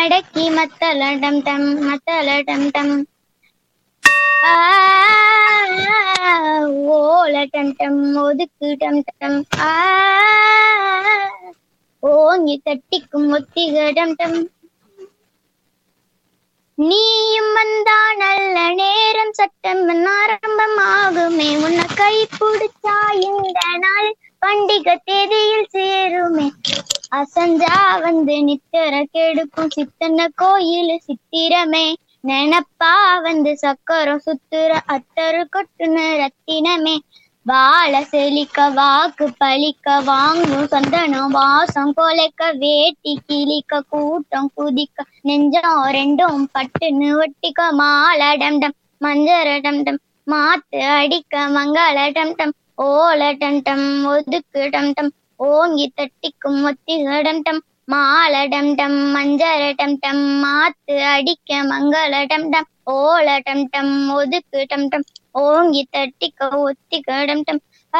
அடக்கி மத்தளடம் டம் மத்தளடம் டம் ஆ, ஓலட்டம் டம் ஒதுக்கு டம் டம் ஆ ஓங்கி தட்டிக்கும் ஒத்திகடம் டம் நீயும் வந்தா நல்ல நேரம் சட்டம் ஆரம்பமாகுமே உன்னை கை பிடிச்சா இந்த நாள் பண்டிகை தேதியில் சேருமே அசஞ்சா வந்து நித்திர கெடுக்கும் சித்தன கோயில் சித்திரமே நினப்பா வந்து சக்கரம் சுத்துற அத்தரு கொட்டுன ரத்தினமே வாழ செழிக்க வாக்கு பழிக்க வாங்கும் சந்தனம் வாசம் கொலைக்க வேட்டி கிழிக்க கூட்டம் குதிக்க நெஞ்சம் ரெண்டும் பட்டுன்னு ஒட்டிக்க மாலடம் டம் மஞ்சரடம் டம் மாத்து அடிக்க மங்களடம் டம் ஓலடம் டம் ஒதுக்கு டம் டம் ஓங்கி தட்டிக்கும் ஒத்திகடம் டம் மாலடம் டம் மஞ்சரடம் டம் மாத்து அடிக்க மங்களடம் டம் ஓலடம் டம் ஒதுக்கு டம் டம் ஓங்கி தட்டிக்க ஒத்திகடம் டம்